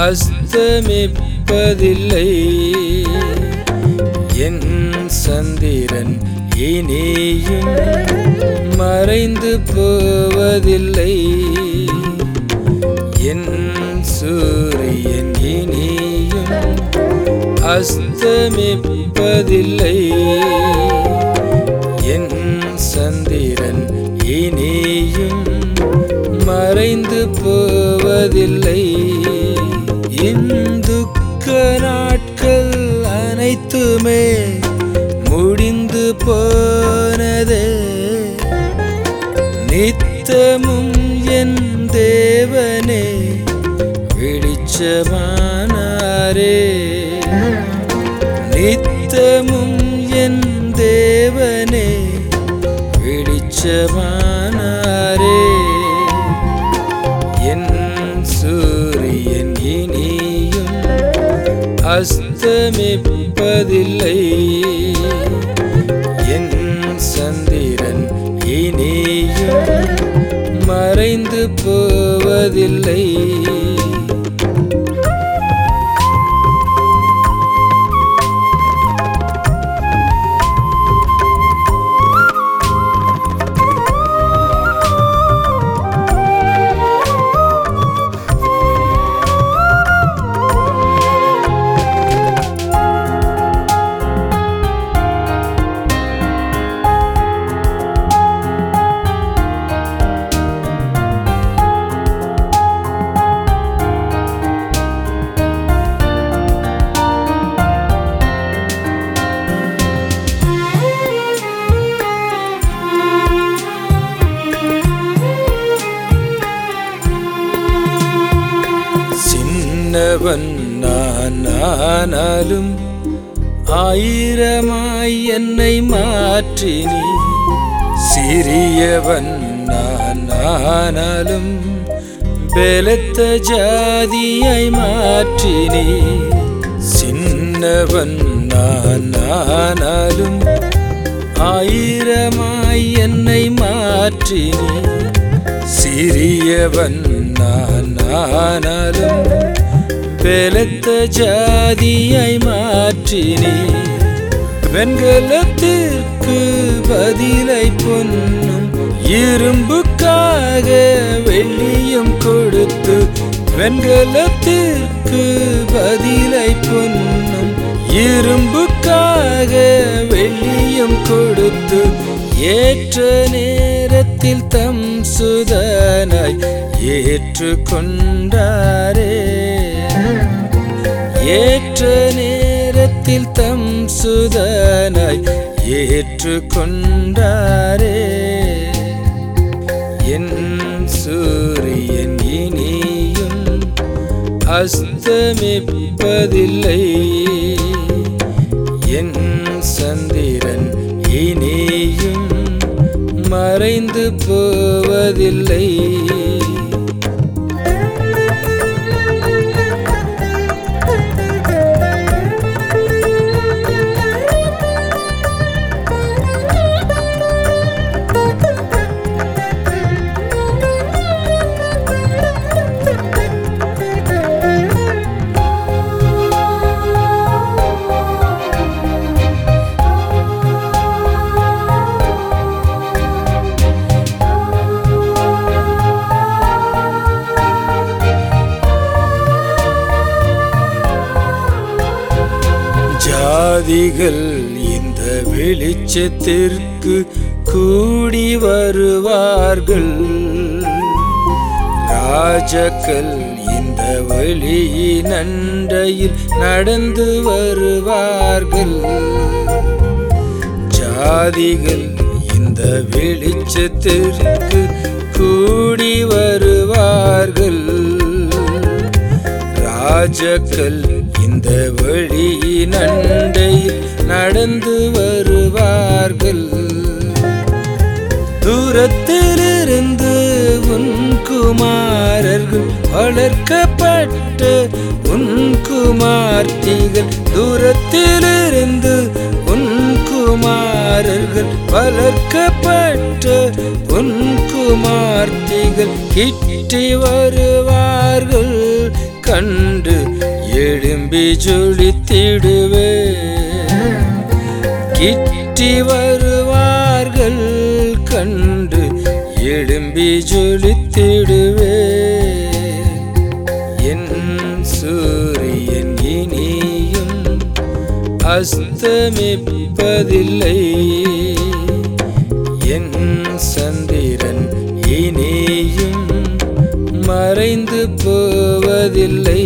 அஸ்தமிப்பதில்லை என் சந்திரன் இனியும் மறைந்து போவதில்லை என் சூரியன் இனியும் அஸ்தமிப்பதில்லை என் சந்திரன் இனியும் மறைந்து போவதில்லை இந்துக்க நாட்கள் அனைத்துமே முடிந்து போனதே நித்தமும் என் தேவனே வெளிச்சமானாரே நித்தமும் என் தேவனே வெளிச்சமானாரே என் சூரியன் இனியும் அஸ்தமிப்பதில்லை என் சந்திரன் இனியும் மறைந்து போவதில்லை சின்னவன் நான் ஆனாலும் ஆயிரமாய் என்னை மாற்றினி சிறியவன் நான் ஆனாலும் பெலத்த ஜாதியாய் மாற்றினி சின்னவன் நான் ஆனாலும் ஆயிரமாய் என்னை மாற்றினி சிறியவன் நான் ஆனாலும் பெலத்த ஜாதியாய் மாற்றினி வெண்கலத்திற்கு பதிலை பொன்னும் இரும்புக்காக வெள்ளியும் கொடுத்து வெண்கலத்திற்கு பதிலை பொன்னும் இரும்புக்காக வெள்ளியும் கொடுத்து ஏற்ற நேரத்தில் தம் சுதனாய் ஏற்றுக்கொண்டாரே ஏற்ற நேரத்தில் தம் சுதனாய் ஏற்றுக்கொண்டாரே என் சூரியன் இனியும் அஸ்தமிப்பதில்லை என் சந்திரன் இனியும் மறைந்து போவதில்லை ஜாதிகள் இந்த வெளிச்சத்திற்கு கூடி வருவார்கள் ராஜக்கள் இந்த வெளியின் அண்டையில் நடந்து வருவார்கள் ஜாதிகள் இந்த வெளிச்சத்திற்கு கூடி வருவார்கள் ராஜக்கள் இந்த வழியின் அண்டையில் நடந்து வருவார்கள் தூரத்திலிருந்து உன் குமாரர்கள் வளர்க்கப்பட்ட உன் குமார்த்திகள் தூரத்திலிருந்து உன் குமாரர்கள் வளர்க்கப்பட்ட உன் குமார்த்திகள் கிட்டி வருவார்கள் கண்டு எழும்பி ஜொலித்திடுவே கிட்டி வருவார்கள் கண்டு எழும்பி ஜொலித்திடுவே என் சூரியன் இனியும் அஸ்தமிப்பதில்லை என் சந்திரன் இனியும் மறைந்து போவதில்லை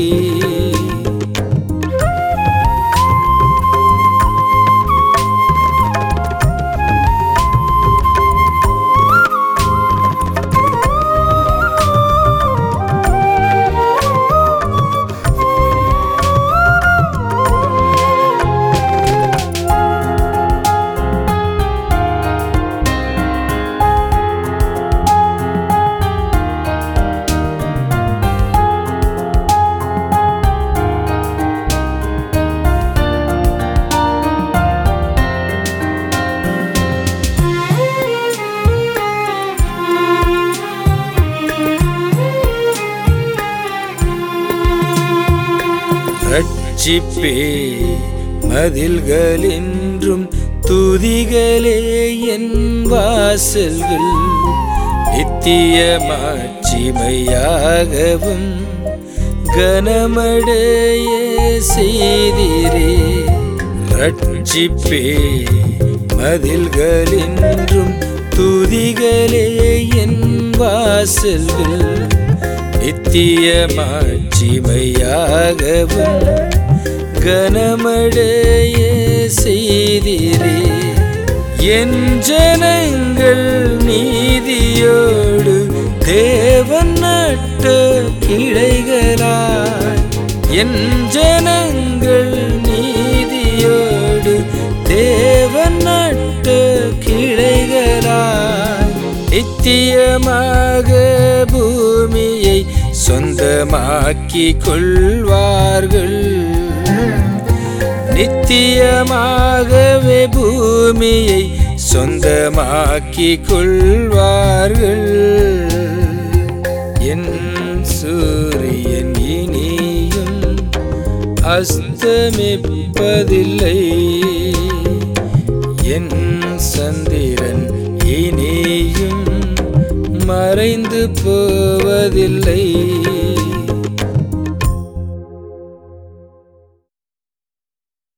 ரட்சிப்பே மதில்களென்றும் துதிகளே என் வாசல்கள் நித்திய மாட்சிமையாகவும் கனமடைய செய்திரே ரட்சிப்பே மதில்களென்றும் துதிகளே என் வாசல்கள் நித்திய மாட்சிமையாகவும் கனமடைய செய்திரே என் ஜனங்கள் நீதியோடு தேவன் நட்ட கிளைகளாய் என் ஜனங்கள் நீதியோடு தேவன் நட்ட கிளைகளாய் நித்தியமாக பூமியை சொந்தமாக்கிக் கொள்வார்கள் நித்தியமாகவே பூமியை சொந்தமாக்கிக் கொள்வார்கள் என் சூரியன் இனியும் அஸ்தமிப்பதில்லை என் சந்திரன் இனியும் மறைந்து போவதில்லை